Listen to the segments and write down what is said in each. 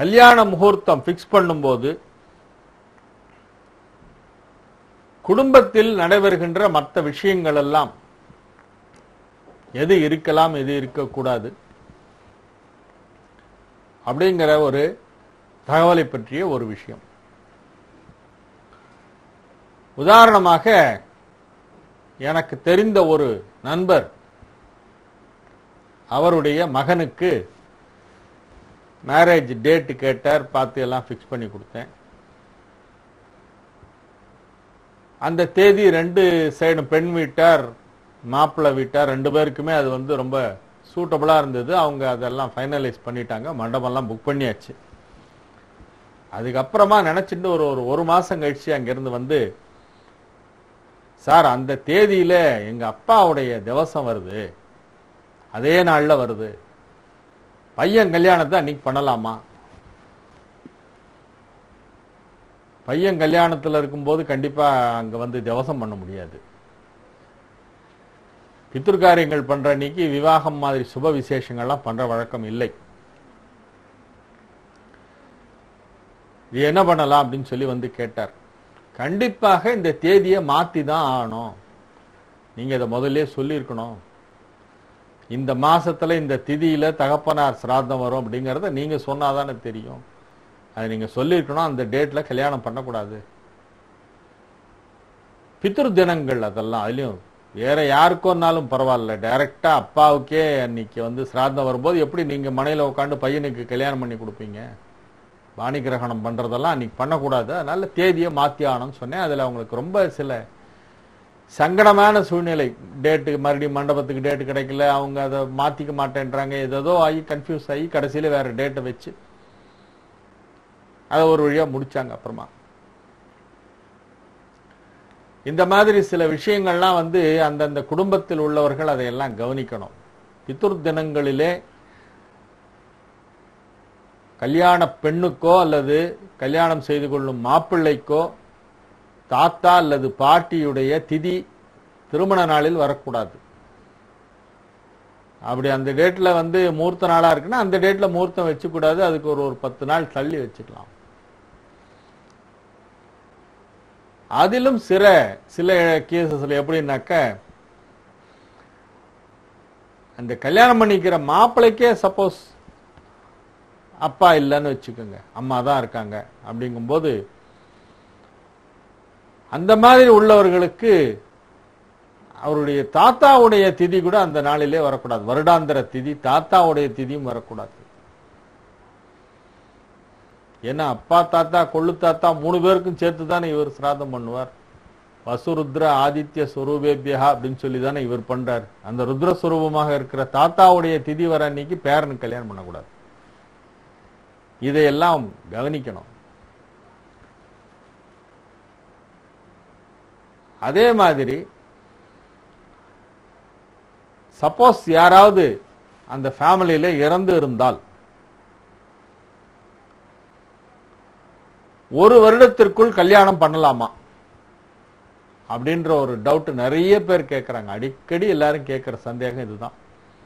கல்யாண முகூர்த்தம் ஃபிக்ஸ் பண்ணும்போது குடும்பத்தில் நடைபெறுகின்ற மற்ற விஷயங்கள் எல்லாம் எது இருக்கலாம் எது இருக்கக்கூடாது அப்படிங்கிற ஒரு தகவலை பற்றிய ஒரு விஷயம் உதாரணமாக எனக்கு தெரிந்த ஒரு நண்பர் அவருடைய மகனுக்கு மேரேஜ் டேட் கேட்டார் பார்த்து எல்லாம் ஃபிக்ஸ் பண்ணி கொடுத்தேன் அந்த தேதி ரெண்டு சைடும் பெண் வீட்டார் மாப்பிள்ளை வீட்டார் ரெண்டு பேருக்குமே அது வந்து ரொம்ப சூட்டபுளா இருந்தது அவங்க அதெல்லாம் ஃபைனலைஸ் பண்ணிட்டாங்க மண்டபம்லாம் புக் பண்ணியாச்சு அதுக்கப்புறமா நினைச்சிட்டு ஒரு ஒரு ஒரு மாசம் கழிச்சு அங்கிருந்து வந்து சார் அந்த தேதியில எங்க அப்பாவுடைய திவசம் வருது அதே நாள்ல வருது பையன் கல்யாணத்தை அன்னைக்கு பண்ணலாமா பையன் கல்யாணத்துல இருக்கும்போது கண்டிப்பா அங்க வந்து திவசம் பண்ண முடியாது பித்திருக்காரியங்கள் பண்ற அன்னைக்கு விவாகம் மாதிரி சுப விசேஷங்கள்லாம் பண்ற வழக்கம் இல்லை இது என்ன பண்ணலாம் அப்படின்னு சொல்லி வந்து கேட்டார் கண்டிப்பாக இந்த தேதியை மாத்தி தான் ஆகணும் நீங்க இதை முதல்லயே சொல்லியிருக்கணும் இந்த மாசத்துல இந்த திதியில தகப்பனார் சிராதம் வரும் அப்படிங்கறத நீங்க சொன்னாதானே தெரியும் அது நீங்க சொல்லியிருக்கணும் அந்த டேட்ல கல்யாணம் பண்ணக்கூடாது பித்ரு தினங்கள் அதெல்லாம் அதுலயும் வேற யாருக்கோனாலும் பரவாயில்ல டைரக்டா அப்பாவுக்கே அன்னைக்கு வந்து சிராதம் வரும்போது எப்படி நீங்க மனையில உட்காந்து பையனுக்கு கல்யாணம் பண்ணி கொடுப்பீங்க வாணி கிரகணம் பண்றதெல்லாம் அன்னைக்கு பண்ணக்கூடாது அதனால தேதியை மாத்தி ஆகணும்னு சொன்னேன் அதுல அவங்களுக்கு ரொம்ப சில சங்கடமான சூழ்நிலை டேட்டு மறுபடியும் மண்டபத்துக்கு டேட்டு கிடைக்கல அவங்க அதை மாத்திக்க மாட்டேன்றாங்க ஏதோ ஆகி கன்ஃபியூஸ் ஆகி கடைசியில வேற டேட்டை வச்சு அதை ஒரு வழியா முடிச்சாங்க அப்புறமா இந்த மாதிரி சில விஷயங்கள்லாம் வந்து அந்தந்த குடும்பத்தில் உள்ளவர்கள் அதையெல்லாம் கவனிக்கணும் பித்துர் தினங்களிலே கல்யாண பெண்ணுக்கோ அல்லது கல்யாணம் செய்து கொள்ளும் மாப்பிள்ளைக்கோ தாத்தா அல்லது பாட்டியுடைய திதி திருமண நாளில் வரக்கூடாது அப்படி அந்த டேட்ல வந்து முகூர்த்த நாளா இருக்குன்னா அந்த டேட்ல முகூர்த்தம் வச்சுக்கூடாது அதுக்கு ஒரு ஒரு பத்து நாள் தள்ளி வச்சுக்கலாம் அதிலும் சில சில கேசஸ்ல எப்படின்னாக்க அந்த கல்யாணம் பண்ணிக்கிற மாப்பிள்ளைக்கே சப்போஸ் அப்பா இல்லைன்னு வச்சுக்கோங்க அம்மா தான் இருக்காங்க அப்படிங்கும்போது அந்த மாதிரி உள்ளவர்களுக்கு அவருடைய தாத்தாவுடைய திதி கூட அந்த நாளிலே வரக்கூடாது வருடாந்திர திதி தாத்தாவுடைய திதியும் வரக்கூடாது ஏன்னா அப்பா தாத்தா கொள்ளு தாத்தா மூணு பேருக்கும் சேர்த்து தானே இவர் சிராதம் பண்ணுவார் வசுருத்ர ஆதித்ய சுரூபேபியா அப்படின்னு சொல்லி தானே இவர் பண்றார் அந்த ருத்ர சுரூபமாக இருக்கிற தாத்தாவுடைய திதி வர அன்னைக்கு பேரனுக்கு கல்யாணம் பண்ணக்கூடாது இதையெல்லாம் கவனிக்கணும் அதே மாதிரி சப்போஸ் யாராவது அந்த ஃபேமிலியில இறந்து இருந்தால் ஒரு வருடத்திற்குள் கல்யாணம் பண்ணலாமா அப்படின்ற ஒரு டவுட் நிறைய பேர் கேட்கறாங்க அடிக்கடி எல்லாரும் கேட்கிற சந்தேகம் இதுதான்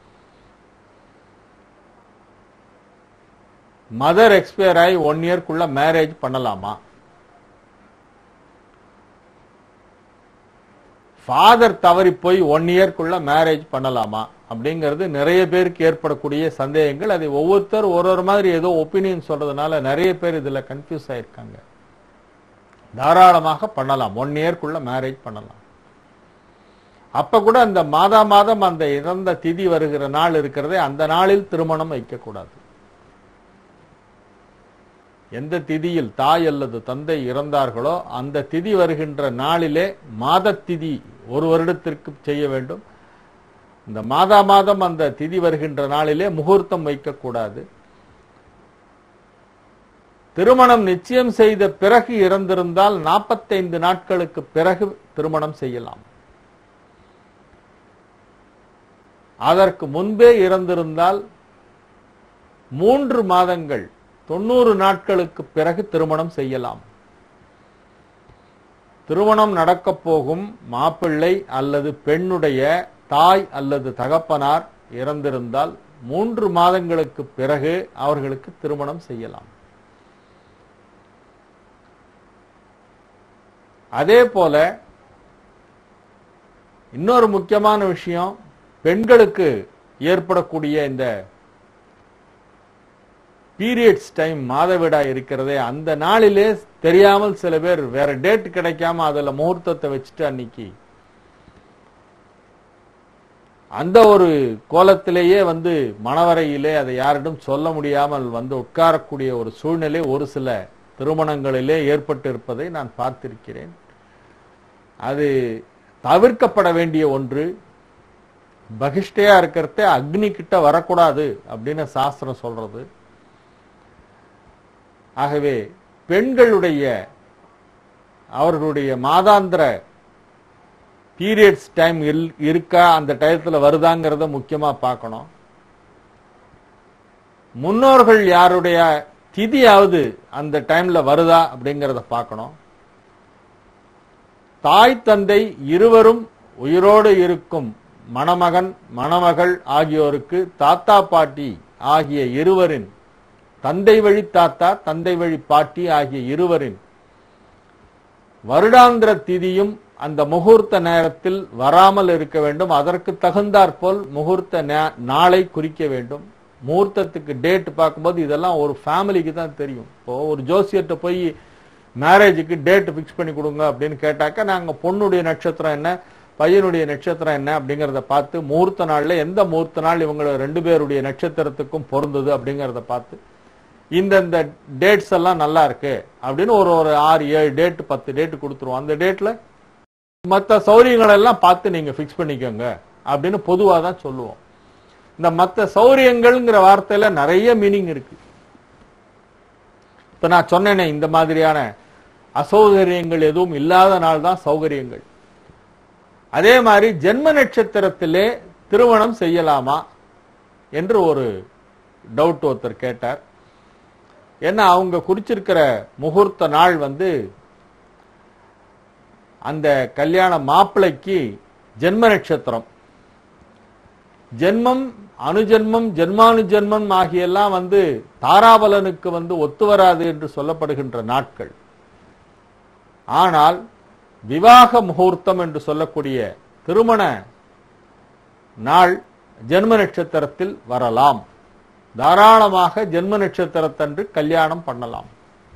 மதர் எக்ஸ்பயர் ஆகி ஒன் இயர்க்குள்ள மேரேஜ் பண்ணலாமா ஃபாதர் தவறி போய் ஒன் இயர்க்குள்ள மேரேஜ் பண்ணலாமா அப்படிங்கிறது நிறைய பேருக்கு ஏற்படக்கூடிய சந்தேகங்கள் அதை ஒவ்வொருத்தர் ஒரு ஒரு மாதிரி ஏதோ ஒப்பீனியன் சொல்றதுனால நிறைய பேர் இதுல கன்ஃபியூஸ் ஆயிருக்காங்க தாராளமாக பண்ணலாம் ஒன் இயர்க்குள்ள மேரேஜ் பண்ணலாம் அப்ப கூட அந்த மாதா மாதம் அந்த இறந்த திதி வருகிற நாள் இருக்கிறதே அந்த நாளில் திருமணம் வைக்கக்கூடாது எந்த திதியில் தாய் அல்லது தந்தை இறந்தார்களோ அந்த திதி வருகின்ற நாளிலே மாத திதி ஒரு வருடத்திற்கு செய்ய வேண்டும் இந்த மாதா மாதம் அந்த திதி வருகின்ற நாளிலே முகூர்த்தம் வைக்கக்கூடாது திருமணம் நிச்சயம் செய்த பிறகு இறந்திருந்தால் நாற்பத்தைந்து நாட்களுக்கு பிறகு திருமணம் செய்யலாம் அதற்கு முன்பே இறந்திருந்தால் மூன்று மாதங்கள் தொண்ணூறு நாட்களுக்கு பிறகு திருமணம் செய்யலாம் திருமணம் நடக்கப் போகும் மாப்பிள்ளை அல்லது பெண்ணுடைய தாய் அல்லது தகப்பனார் இறந்திருந்தால் மூன்று மாதங்களுக்கு பிறகு அவர்களுக்கு திருமணம் செய்யலாம் அதே போல இன்னொரு முக்கியமான விஷயம் பெண்களுக்கு ஏற்படக்கூடிய இந்த பீரியட்ஸ் டைம் மாதவிடா இருக்கிறதே அந்த நாளிலே தெரியாமல் சில பேர் வேற டேட் கிடைக்காம அதுல முகூர்த்தத்தை வச்சுட்டு அன்னைக்கு அந்த ஒரு கோலத்திலேயே வந்து மணவரையிலே அதை யாரிடம் சொல்ல முடியாமல் வந்து உட்காரக்கூடிய ஒரு சூழ்நிலை ஒரு சில திருமணங்களிலே ஏற்பட்டு இருப்பதை நான் பார்த்திருக்கிறேன் அது தவிர்க்கப்பட வேண்டிய ஒன்று பகிஷ்டையா இருக்கிறதே அக்னி கிட்ட வரக்கூடாது அப்படின்னு சாஸ்திரம் சொல்றது ஆகவே பெண்களுடைய அவர்களுடைய மாதாந்திர பீரியட்ஸ் டைம் இருக்கா அந்த டயத்துல வருதாங்கிறத முக்கியமா பார்க்கணும் முன்னோர்கள் யாருடைய திதியாவது அந்த டைம்ல வருதா அப்படிங்கறத பார்க்கணும் தாய் தந்தை இருவரும் உயிரோடு இருக்கும் மணமகன் மணமகள் ஆகியோருக்கு தாத்தா பாட்டி ஆகிய இருவரின் தந்தை வழி தாத்தா தந்தை வழி பாட்டி ஆகிய இருவரின் வருடாந்திர திதியும் அந்த முகூர்த்த நேரத்தில் வராமல் இருக்க வேண்டும் அதற்கு தகுந்தாற்போல் முகூர்த்த நா- நாளை குறிக்க வேண்டும் முகூர்த்தத்துக்கு டேட் பார்க்கும்போது இதெல்லாம் ஒரு ஃபேமிலிக்கு தான் தெரியும் இப்போ ஒரு ஜோசியர்கிட்ட போய் மேரேஜுக்கு டேட் ஃபிக்ஸ் பண்ணி கொடுங்க அப்படின்னு கேட்டாக்கா நாங்க பொண்ணுடைய நட்சத்திரம் என்ன பையனுடைய நட்சத்திரம் என்ன அப்படிங்கறத பார்த்து முகூர்த்த நாள்ல எந்த முகூர்த்த நாள் இவங்க ரெண்டு பேருடைய நட்சத்திரத்துக்கும் பொருந்தது அப்படிங்கறத பார்த்து இந்தந்த டேட்ஸ் எல்லாம் நல்லா இருக்கு அப்படின்னு ஒரு ஒரு ஆறு ஏழு டேட் பத்து டேட் கொடுத்துருவோம் அந்த டேட்ல மற்ற சௌரியங்கள் எல்லாம் பார்த்து நீங்க ஃபிக்ஸ் பண்ணிக்கோங்க அப்படின்னு பொதுவா தான் சொல்லுவோம் இந்த மற்ற சௌரியங்கள்ங்கிற வார்த்தையில நிறைய மீனிங் இருக்கு இப்ப நான் சொன்னேனே இந்த மாதிரியான அசௌகரியங்கள் எதுவும் இல்லாத நாள் தான் சௌகரியங்கள் அதே மாதிரி ஜென்ம நட்சத்திரத்திலே திருமணம் செய்யலாமா என்று ஒரு டவுட் ஒருத்தர் கேட்டார் ஏன்னா அவங்க குறிச்சிருக்கிற முகூர்த்த நாள் வந்து அந்த கல்யாண மாப்பிள்ளைக்கு ஜென்ம நட்சத்திரம் ஜென்மம் அணுஜென்மம் ஜென்மானுஜென்மம் ஆகியெல்லாம் வந்து தாராபலனுக்கு வந்து ஒத்து வராது என்று சொல்லப்படுகின்ற நாட்கள் ஆனால் விவாக முகூர்த்தம் என்று சொல்லக்கூடிய திருமண நாள் ஜென்ம நட்சத்திரத்தில் வரலாம் தாராளமாக ஜென்ம நட்சத்திரத்தன்று கல்யாணம் பண்ணலாம்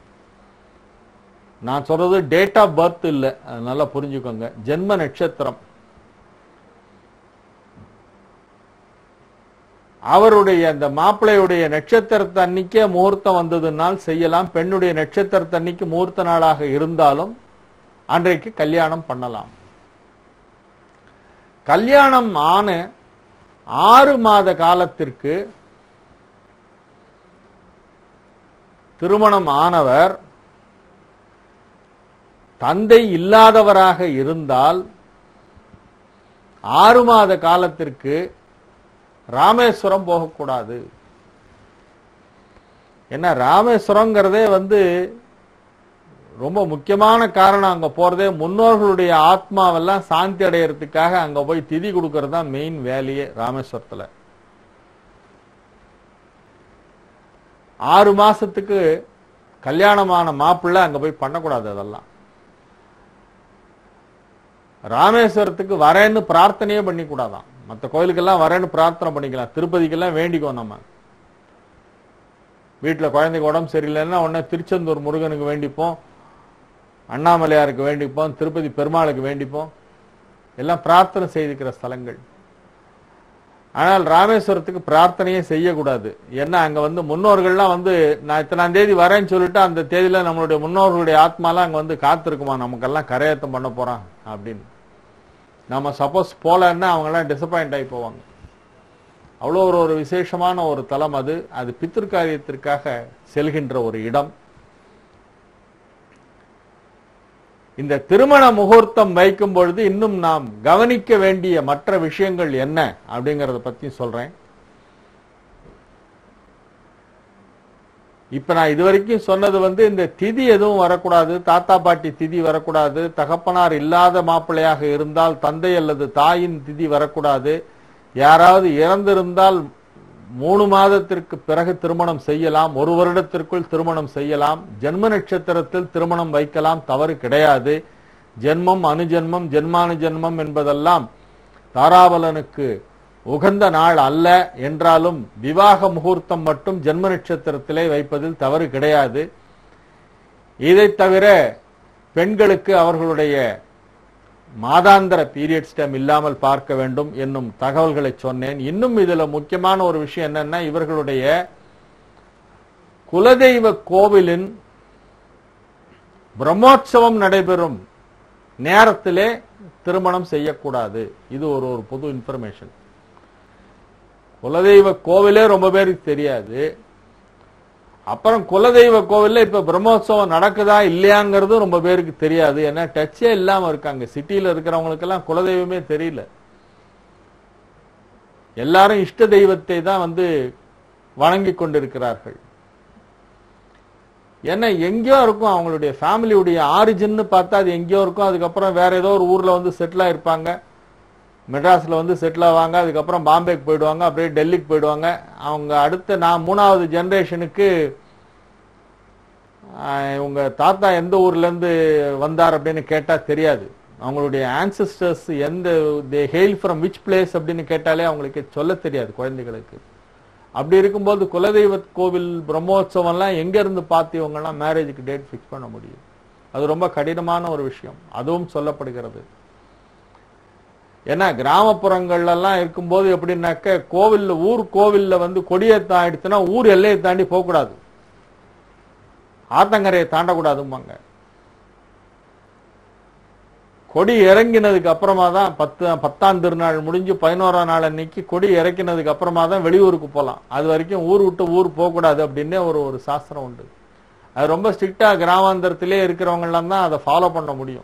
நான் சொல்றது டேட் ஆஃப் பர்த் இல்ல அது நல்லா புரிஞ்சுக்கோங்க ஜென்ம நட்சத்திரம் அவருடைய அந்த மாப்பிள்ளையுடைய நட்சத்திரத்தை அன்னைக்கே முகூர்த்தம் வந்ததுனால் செய்யலாம் பெண்ணுடைய நட்சத்திரத்தை அன்னைக்கு முகூர்த்த நாளாக இருந்தாலும் அன்றைக்கு கல்யாணம் பண்ணலாம் கல்யாணம் ஆன ஆறு மாத காலத்திற்கு திருமணம் ஆனவர் தந்தை இல்லாதவராக இருந்தால் ஆறு மாத காலத்திற்கு ராமேஸ்வரம் போகக்கூடாது என்ன ராமேஸ்வரங்கிறதே வந்து ரொம்ப முக்கியமான காரணம் அங்க போறதே முன்னோர்களுடைய ஆத்மாவெல்லாம் சாந்தி அடையறதுக்காக அங்க போய் திதி கொடுக்கறது தான் மெயின் வேலையே ராமேஸ்வரத்துல ஆறு மாசத்துக்கு கல்யாணமான மாப்பிள்ளை அங்க போய் பண்ணக்கூடாது அதெல்லாம் ராமேஸ்வரத்துக்கு வரேன்னு பிரார்த்தனையே பண்ணி கூடாதான் மற்ற கோயிலுக்கெல்லாம் வரேன்னு பிரார்த்தனை பண்ணிக்கலாம் திருப்பதிக்கெல்லாம் வேண்டிக்கோ நம்ம வீட்டுல குழந்தைக்கு உடம்பு சரியில்லைன்னா உடனே திருச்செந்தூர் முருகனுக்கு வேண்டிப்போம் அண்ணாமலையாருக்கு வேண்டிப்போம் திருப்பதி பெருமாளுக்கு வேண்டிப்போம் எல்லாம் பிரார்த்தனை செய்திருக்கிற ஸ்தலங்கள் ஆனால் ராமேஸ்வரத்துக்கு பிரார்த்தனையே செய்யக்கூடாது ஏன்னா அங்க வந்து முன்னோர்கள்லாம் வந்து நான் இத்தனாம் தேதி வரேன்னு சொல்லிட்டு அந்த தேதியில நம்மளுடைய முன்னோர்களுடைய ஆத்மாலாம் அங்க வந்து காத்திருக்குமா நமக்கெல்லாம் கரையேத்தம் பண்ண போறான் அப்படின்னு நம்ம சப்போஸ் போலன்னா அவங்கெல்லாம் டிசப்பாயிண்ட் ஆகி போவாங்க அவ்வளோ ஒரு ஒரு விசேஷமான ஒரு தலம் அது அது பித்திருக்காரியத்திற்காக செல்கின்ற ஒரு இடம் இந்த திருமண முகூர்த்தம் வைக்கும் பொழுது இன்னும் நாம் கவனிக்க வேண்டிய மற்ற விஷயங்கள் என்ன அப்படிங்கறத பத்தி சொல்றேன் இப்ப நான் இதுவரைக்கும் சொன்னது வந்து இந்த திதி எதுவும் வரக்கூடாது தாத்தா பாட்டி திதி வரக்கூடாது தகப்பனார் இல்லாத மாப்பிள்ளையாக இருந்தால் தந்தை அல்லது தாயின் திதி வரக்கூடாது யாராவது இறந்திருந்தால் மூணு மாதத்திற்கு பிறகு திருமணம் செய்யலாம் ஒரு வருடத்திற்குள் திருமணம் செய்யலாம் ஜென்ம நட்சத்திரத்தில் திருமணம் வைக்கலாம் தவறு கிடையாது ஜென்மம் அனுஜென்மம் ஜென்மானு ஜென்மம் என்பதெல்லாம் தாராபலனுக்கு உகந்த நாள் அல்ல என்றாலும் விவாக முகூர்த்தம் மட்டும் ஜென்ம நட்சத்திரத்திலே வைப்பதில் தவறு கிடையாது இதை தவிர பெண்களுக்கு அவர்களுடைய மாதாந்திர பீரியட்ஸ் டைம் இல்லாமல் பார்க்க வேண்டும் என்னும் தகவல்களை சொன்னேன் இன்னும் இதுல முக்கியமான ஒரு விஷயம் என்னன்னா இவர்களுடைய குலதெய்வ கோவிலின் பிரம்மோற்சவம் நடைபெறும் நேரத்திலே திருமணம் செய்யக்கூடாது இது ஒரு ஒரு பொது இன்ஃபர்மேஷன் குலதெய்வ கோவிலே ரொம்ப பேருக்கு தெரியாது அப்புறம் குலதெய்வ கோவில்ல இப்ப பிரம்மோற்சவம் நடக்குதா இல்லையாங்கிறது ரொம்ப பேருக்கு தெரியாது ஏன்னா டச்சே இல்லாம இருக்காங்க சிட்டியில இருக்கிறவங்களுக்கு எல்லாம் குலதெய்வமே தெரியல எல்லாரும் இஷ்ட தெய்வத்தை தான் வந்து வணங்கி கொண்டிருக்கிறார்கள் ஏன்னா எங்கேயோ இருக்கும் அவங்களுடைய ஃபேமிலியுடைய ஆரிஜின்னு பார்த்தா அது எங்கேயோ இருக்கும் அதுக்கப்புறம் வேற ஏதோ ஒரு ஊர்ல வந்து செட்டில் ஆயிருப்பாங்க மெட்ராஸ்ல வந்து செட்டில் ஆவாங்க அதுக்கப்புறம் பாம்பேக்கு போயிடுவாங்க அப்படியே டெல்லிக்கு போயிடுவாங்க அவங்க அடுத்த நான் மூணாவது ஜெனரேஷனுக்கு உங்க தாத்தா எந்த ஊர்ல இருந்து வந்தார் அப்படின்னு கேட்டா தெரியாது அவங்களுடைய ஆன்சிஸ்டர்ஸ் எந்த they hail from which place அப்படின்னு கேட்டாலே அவங்களுக்கு சொல்ல தெரியாது குழந்தைகளுக்கு அப்படி இருக்கும்போது குலதெய்வ கோவில் பிரம்மோற்சவம்லாம் எங்க இருந்து பார்த்து இவங்கெல்லாம் மேரேஜுக்கு டேட் ஃபிக்ஸ் பண்ண முடியும் அது ரொம்ப கடினமான ஒரு விஷயம் அதுவும் சொல்லப்படுகிறது ஏன்னா கிராமப்புறங்கள்ல எல்லாம் இருக்கும்போது எப்படின்னாக்க கோவில்ல ஊர் கோவில்ல வந்து கொடியேத்தம் ஆயிடுச்சுன்னா ஊர் எல்லையை தாண்டி போகக்கூடாது ஆத்தங்கரையை தாண்டக்கூடாதும்பாங்க கொடி இறங்கினதுக்கு அப்புறமா தான் பத்து பத்தாம் திருநாள் முடிஞ்சு பதினோராம் நாள் அன்னைக்கு கொடி இறக்கினதுக்கு அப்புறமா தான் வெளியூருக்கு போகலாம் அது வரைக்கும் ஊர் விட்டு ஊர் போகக்கூடாது அப்படின்னே ஒரு ஒரு சாஸ்திரம் உண்டு அது ரொம்ப ஸ்ட்ரிக்டா கிராமாந்தரத்திலே இருக்கிறவங்க எல்லாம் தான் அதை ஃபாலோ பண்ண முடியும்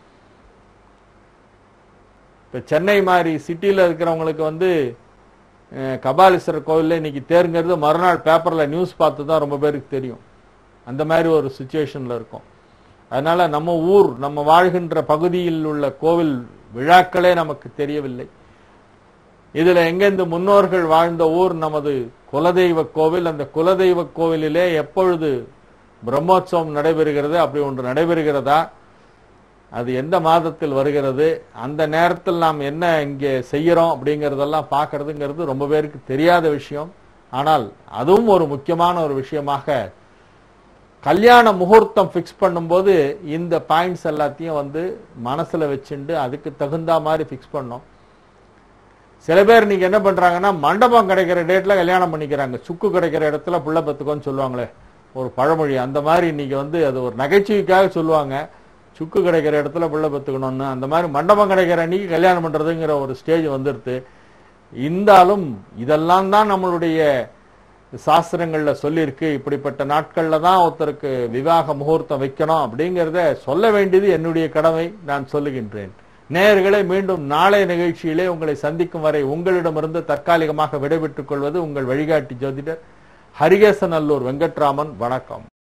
இப்ப சென்னை மாதிரி சிட்டியில இருக்கிறவங்களுக்கு வந்து அஹ், கபாலீஸ்வரர் கோவில்ல இன்னைக்கு தேருங்கிறது மறுநாள் பேப்பர்ல நியூஸ் பார்த்து தான் ரொம்ப பேருக்கு தெரியும் அந்த மாதிரி ஒரு சுச்சுவேஷன்ல இருக்கும் அதனால நம்ம ஊர் நம்ம வாழ்கின்ற பகுதியில் உள்ள கோவில் விழாக்களே நமக்கு தெரியவில்லை இதுல எங்க இந்த முன்னோர்கள் வாழ்ந்த ஊர் நமது குலதெய்வ கோவில் அந்த குலதெய்வ கோவிலிலே எப்பொழுது பிரம்மோற்சவம் நடைபெறுகிறது அப்படி ஒன்று நடைபெறுகிறதா அது எந்த மாதத்தில் வருகிறது அந்த நேரத்தில் நாம் என்ன இங்கே செய்யறோம் அப்படிங்கறதெல்லாம் பார்க்கறதுங்கிறது ரொம்ப பேருக்கு தெரியாத விஷயம் ஆனால் அதுவும் ஒரு முக்கியமான ஒரு விஷயமாக கல்யாண முகூர்த்தம் ஃபிக்ஸ் பண்ணும்போது இந்த பாயிண்ட்ஸ் எல்லாத்தையும் வந்து மனசுல வச்சுண்டு அதுக்கு தகுந்த மாதிரி ஃபிக்ஸ் பண்ணோம் சில பேர் நீங்க என்ன பண்றாங்கன்னா மண்டபம் கிடைக்கிற டேட்ல கல்யாணம் பண்ணிக்கிறாங்க சுக்கு கிடைக்கிற இடத்துல புள்ள பத்துக்கோன்னு சொல்லுவாங்களே ஒரு பழமொழி அந்த மாதிரி இன்னைக்கு வந்து அது ஒரு நகைச்சுவைக்காக சொல்லுவாங்க சுக்கு கிடைக்கிற இடத்துல புள்ள பத்துக்கணும்னு அந்த மாதிரி மண்டபம் கிடைக்கிற அன்னைக்கு கல்யாணம் பண்றதுங்கிற ஒரு ஸ்டேஜ் வந்துருது இருந்தாலும் இதெல்லாம் தான் நம்மளுடைய சாஸ்திரங்கள்ல சொல்லியிருக்கு இப்படிப்பட்ட நாட்கள்ல தான் ஒருத்தருக்கு விவாக முகூர்த்தம் வைக்கணும் அப்படிங்கறத சொல்ல வேண்டியது என்னுடைய கடமை நான் சொல்லுகின்றேன் நேயர்களை மீண்டும் நாளை நிகழ்ச்சியிலே உங்களை சந்திக்கும் வரை உங்களிடமிருந்து தற்காலிகமாக விடைபெற்றுக் கொள்வது உங்கள் வழிகாட்டி ஜோதிடர் ஹரிகேசநல்லூர் வெங்கட்ராமன் வணக்கம்